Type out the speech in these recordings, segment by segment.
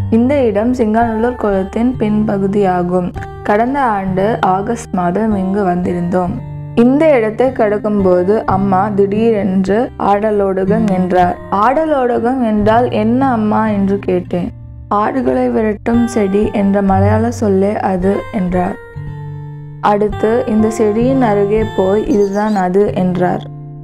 இந்த இடம் சிங்காநல்லூர் குளத்தின் பின்பகுதியாகும் கடந்த ஆண்டு ஆகஸ்ட் மாதம் இங்கு வந்திருந்தோம் இந்த இடத்தை கடக்கும்போது அம்மா திடீரென்று ஆடலோடகம் என்றார் ஆடலோடகம் என்றால் என்ன அம்மா என்று கேட்டேன் ஆடுகளை விரட்டும் செடி என்ற மலையாள சொல்லே அது என்றார் அடுத்து இந்த செடியின் அருகே போய் இதுதான் அது என்றார்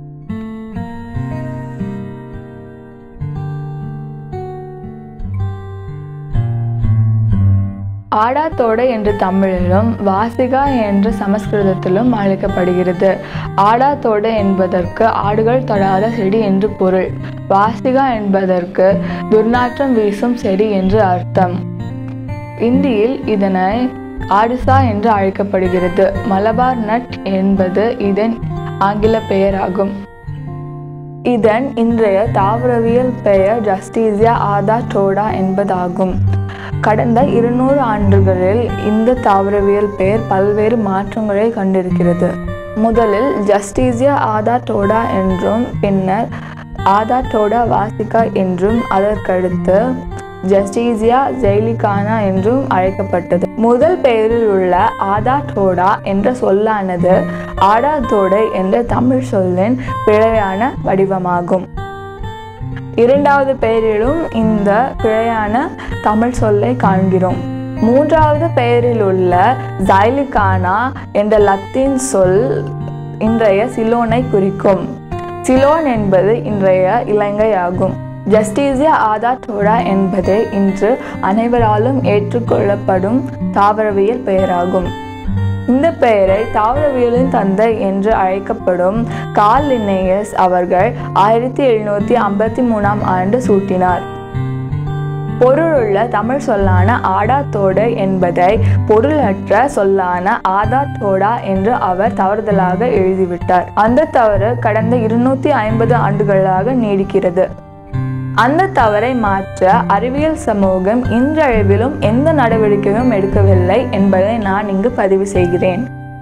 ஆடாத்தோடை என்று தமிழிலும் வாசிகா என்று சமஸ்கிருதத்திலும் அழைக்கப்படுகிறது ஆடாத்தோடை என்பதற்கு ஆடுகள் தொடாத செடி என்று பொருள் வாசிகா என்பதற்கு துர்நாற்றம் வீசும் செடி என்று அர்த்தம் இந்தியில் இதனை ஆடிசா என்று அழைக்கப்படுகிறது மலபார் நட் என்பது இதன் ஆங்கில பெயராகும் இதன் இன்றைய தாவரவியல் பெயர் ஜஸ்டீசியா ஆதா டோடா என்பதாகும் கடந்த இருநூறு ஆண்டுகளில் இந்த தாவரவியல் பெயர் பல்வேறு மாற்றங்களை கண்டிருக்கிறது முதலில் ஜஸ்டீசியா ஆதா டோடா என்றும் பின்னர் ஆதா டோடா வாசிகா என்றும் அதற்கடுத்து ஜஸ்டீசியா ஜெய்லிகானா என்றும் அழைக்கப்பட்டது முதல் பெயரில் உள்ள ஆதா டோடா என்ற சொல்லானது ஆடா தோடை என்ற தமிழ் சொல்லின் பிழையான வடிவமாகும் இரண்டாவது பெயரிலும் இந்த பிழையான தமிழ் சொல்லை காண்கிறோம் மூன்றாவது பெயரில் உள்ள ஜைலிகானா என்ற லத்தீன் சொல் இன்றைய சிலோனை குறிக்கும் சிலோன் என்பது இன்றைய இலங்கை ஆகும் ஜஸ்டீசியா ஆதா டோடா என்பது இன்று அனைவராலும் ஏற்றுக்கொள்ளப்படும் தாவரவியல் பெயராகும் இந்த பெயரை தாவரவியலின் தந்தை என்று அழைக்கப்படும் கால் லின்னேயஸ் அவர்கள் ஆயிரத்தி எழுநூற்றி ஐம்பத்தி மூணாம் ஆண்டு சூட்டினார் பொருளுள்ள தமிழ் சொல்லான ஆடா தோடு என்பதை பொருளற்ற சொல்லான ஆதா தோடா என்று அவர் தவறுதலாக எழுதிவிட்டார் அந்த தவறு கடந்த இருநூத்தி ஐம்பது ஆண்டுகளாக நீடிக்கிறது அந்த தவறை மாற்ற அறிவியல் சமூகம் இன்றளவிலும் எந்த நடவடிக்கையும் எடுக்கவில்லை என்பதை நான் இங்கு பதிவு செய்கிறேன்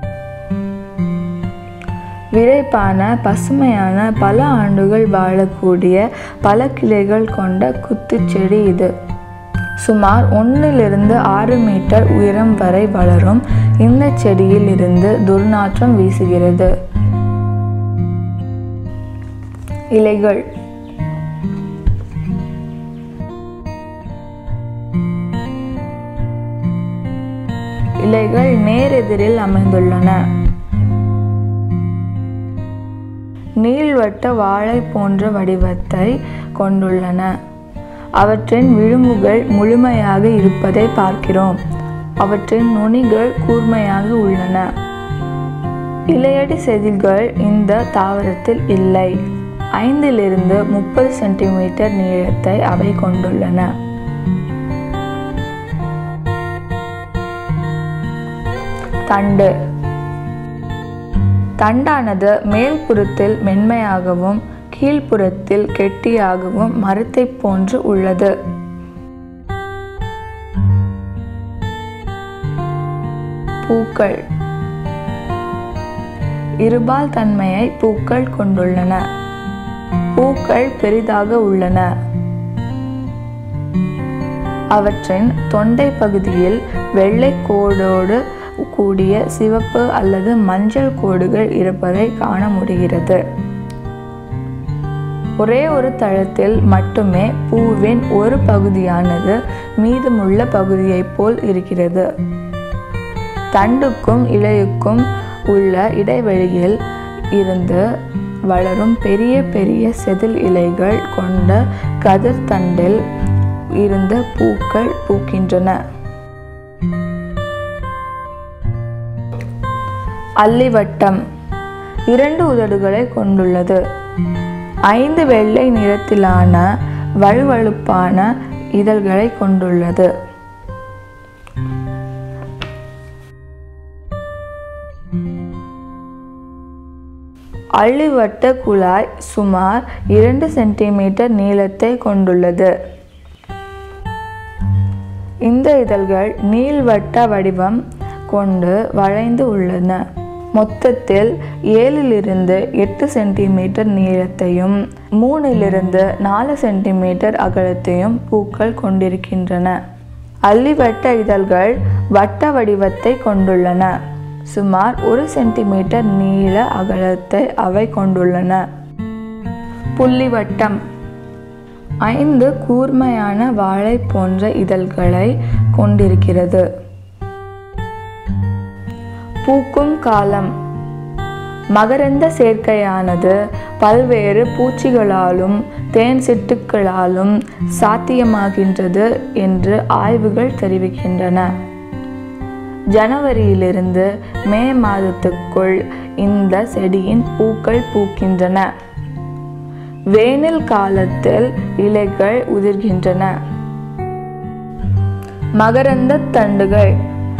விரைப்பான பசுமையான பல ஆண்டுகள் வாழக்கூடிய பல கிளைகள் கொண்ட குத்துச்செடி இது சுமார் ஒன்றிலிருந்து ஆறு மீட்டர் உயரம் வரை வளரும் இந்த செடியில் இருந்து துர்நாற்றம் வீசுகிறது இலைகள் இலைகள் நேரெதிரில் அமைந்துள்ளன நீள்வட்ட வாழை போன்ற வடிவத்தை கொண்டுள்ளன அவற்றின் விளிம்புகள் முழுமையாக இருப்பதை பார்க்கிறோம் அவற்றின் நுனிகள் கூர்மையாக உள்ளன இலையடி செதில்கள் இந்த தாவரத்தில் இல்லை ஐந்திலிருந்து முப்பது சென்டிமீட்டர் நீளத்தை அவை கொண்டுள்ளன தண்டு தண்டானது மேல்புறத்தில் மென்மையாகவும் கீழ்ப்புறத்தில் கெட்டியாகவும் மரத்தை போன்று உள்ளது பூக்கள் இருபால் தன்மையை பூக்கள் கொண்டுள்ளன பூக்கள் பெரிதாக உள்ளன அவற்றின் தொண்டை பகுதியில் வெள்ளை கோடோடு கூடிய சிவப்பு அல்லது மஞ்சள் கோடுகள் இருப்பதை காண முடிகிறது ஒரே ஒரு தளத்தில் மட்டுமே பூவின் ஒரு பகுதியானது மீதமுள்ள பகுதியைப் போல் இருக்கிறது தண்டுக்கும் இலையுக்கும் உள்ள இடைவெளியில் இருந்து வளரும் பெரிய பெரிய செதில் இலைகள் கொண்ட கதிர் தண்டில் இருந்த பூக்கள் பூக்கின்றன அல்லிவட்டம் இரண்டு உதடுகளை கொண்டுள்ளது ஐந்து வெள்ளை நிறத்திலான வழுவழுப்பான இதழ்களை கொண்டுள்ளது அள்ளிவட்ட குழாய் சுமார் இரண்டு சென்டிமீட்டர் நீளத்தை கொண்டுள்ளது இந்த இதழ்கள் நீள்வட்ட வடிவம் கொண்டு வளைந்து உள்ளன மொத்தத்தில் ஏழிலிருந்து எட்டு சென்டிமீட்டர் நீளத்தையும் மூணிலிருந்து நாலு சென்டிமீட்டர் அகலத்தையும் பூக்கள் கொண்டிருக்கின்றன அள்ளிவட்ட இதழ்கள் வட்ட வடிவத்தை கொண்டுள்ளன சுமார் ஒரு சென்டிமீட்டர் நீள அகலத்தை அவை கொண்டுள்ளன புள்ளிவட்டம் ஐந்து கூர்மையான வாழை போன்ற இதழ்களை கொண்டிருக்கிறது பூக்கும் காலம் மகரந்த சேர்க்கையானது பல்வேறு பூச்சிகளாலும் தேன் சிட்டுக்களாலும் சாத்தியமாகின்றது என்று ஆய்வுகள் தெரிவிக்கின்றன ஜனவரியிலிருந்து மே மாதத்துக்குள் இந்த செடியின் பூக்கள் பூக்கின்றன வேனில் காலத்தில் இலைகள் உதிர்கின்றன மகரந்த தண்டுகள்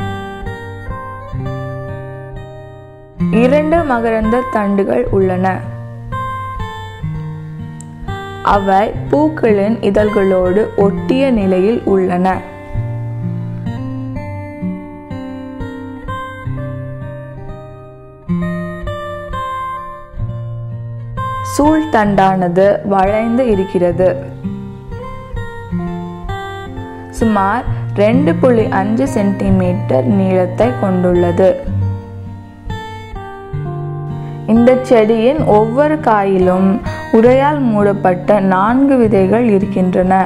இரண்டு மகரந்த தண்டுகள் உள்ளன அவை பூக்களின் இதழ்களோடு ஒட்டிய நிலையில் உள்ளன சூழ் தண்டானது வளைந்து இருக்கிறது சுமார் ரெண்டு புள்ளி அஞ்சு சென்டிமீட்டர் நீளத்தை கொண்டுள்ளது இந்த செடியின் ஒவ்வொரு காயிலும் உரையால் மூடப்பட்ட நான்கு விதைகள் இருக்கின்றன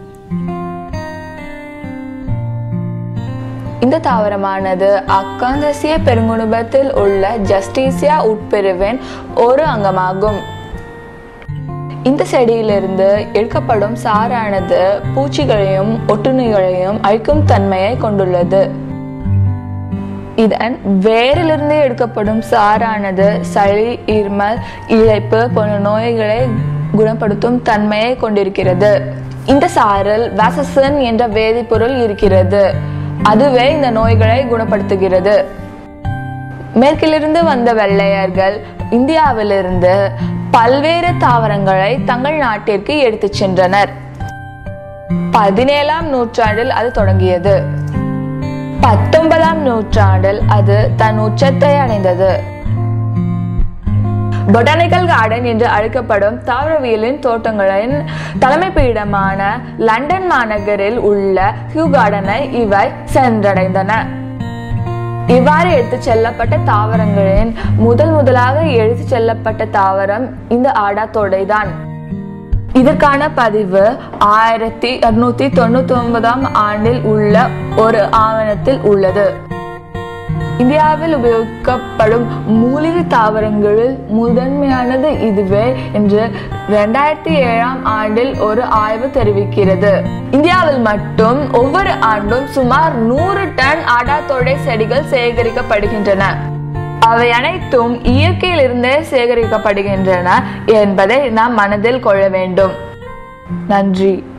இந்த தாவரமானது அக்காந்தசிய பெருங்குடும்பத்தில் உள்ள ஜஸ்டிசியா உட்பிரிவின் ஒரு அங்கமாகும் இந்த செடியிலிருந்து எடுக்கப்படும் சாறானது பூச்சிகளையும் ஒட்டுண்ணிகளையும் அழிக்கும் தன்மையை கொண்டுள்ளது இதன் வேரிலிருந்து எடுக்கப்படும் சாறானது சளி இருமல் இழைப்பு போன்ற நோய்களை குணப்படுத்தும் தன்மையை கொண்டிருக்கிறது இந்த சாறில் வாசசன் என்ற வேதிப்பொருள் இருக்கிறது அதுவே இந்த நோய்களை குணப்படுத்துகிறது மேற்கிலிருந்து வந்த வெள்ளையர்கள் இந்தியாவிலிருந்து பல்வேறு தாவரங்களை தங்கள் நாட்டிற்கு எடுத்துச் சென்றனர் பதினேழாம் நூற்றாண்டில் அது தொடங்கியது பத்தொன்பதாம் நூற்றாண்டில் அது தன் உச்சத்தை அடைந்தது பொட்டானிக்கல் கார்டன் என்று அழைக்கப்படும் தாவரவியலின் தோட்டங்களின் தலைமை பீடமான லண்டன் மாநகரில் உள்ள ஹியூ கார்டனை இவை சென்றடைந்தன இவ்வாறு எடுத்துச் செல்லப்பட்ட தாவரங்களின் முதல் முதலாக எடுத்துச் செல்லப்பட்ட தாவரம் இந்த ஆடாத்தோடைதான் இதற்கான பதிவு ஆயிரத்தி இருநூத்தி தொண்ணூத்தி ஒன்பதாம் ஆண்டில் உள்ள ஒரு ஆவணத்தில் உள்ளது இந்தியாவில் உபயோகிக்கப்படும் மூலிகை தாவரங்களில் முதன்மையானது இதுவே என்று இரண்டாயிரத்தி ஏழாம் ஆண்டில் ஒரு ஆய்வு தெரிவிக்கிறது இந்தியாவில் மட்டும் ஒவ்வொரு ஆண்டும் சுமார் நூறு டன் ஆடாத்தோடை செடிகள் சேகரிக்கப்படுகின்றன அவை அனைத்தும் இயற்கையிலிருந்தே சேகரிக்கப்படுகின்றன என்பதை நாம் மனதில் கொள்ள வேண்டும் நன்றி